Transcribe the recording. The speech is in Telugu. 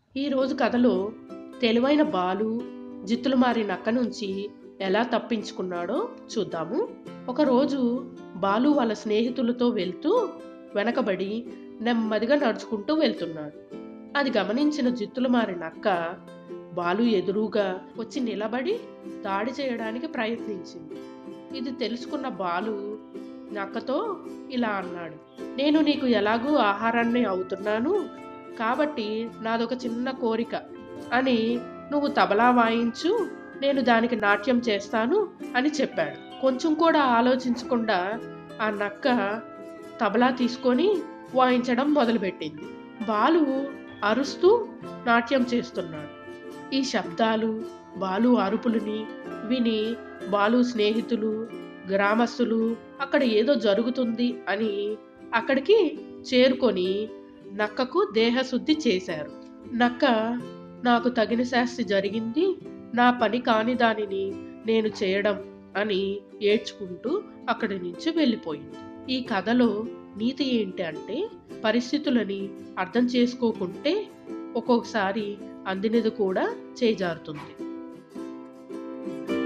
ఈరోజు కథలో తెలివైన బాలు జిత్తులు మారి నక్క నుంచి ఎలా తప్పించుకున్నాడో చూద్దాము ఒకరోజు బాలు వాళ్ళ స్నేహితులతో వెళ్తూ వెనకబడి నెమ్మదిగా నడుచుకుంటూ వెళ్తున్నాడు అది గమనించిన జిత్తులు మారి నక్క బాలు ఎదురుగా వచ్చి నిలబడి దాడి చేయడానికి ప్రయత్నించింది ఇది తెలుసుకున్న బాలు నక్కతో ఇలా అన్నాడు నేను నీకు ఎలాగూ ఆహారాన్ని అవుతున్నాను కాబట్టి నాదొక చిన్న కోరిక అని నువ్వు తబలా వాయించు నేను దానికి నాట్యం చేస్తాను అని చెప్పాడు కొంచెం కూడా ఆలోచించకుండా ఆ నక్క తబలా తీసుకొని వాయించడం మొదలుపెట్టింది బాలు అరుస్తూ నాట్యం చేస్తున్నాడు ఈ శబ్దాలు బాలు అరుపులని విని బాలు స్నేహితులు గ్రామస్తులు అక్కడ ఏదో జరుగుతుంది అని అక్కడికి చేరుకొని నక్కకు దేహశుద్ధి చేశారు నక్క నాకు తగిన శాస్తి జరిగింది నా పని కాని దానిని నేను చేయడం అని ఏడ్చుకుంటూ అక్కడి నుంచి వెళ్ళిపోయింది ఈ కథలో నీతి ఏంటి అంటే పరిస్థితులని అర్థం చేసుకోకుంటే ఒక్కొక్కసారి అందినది కూడా చేజారుతుంది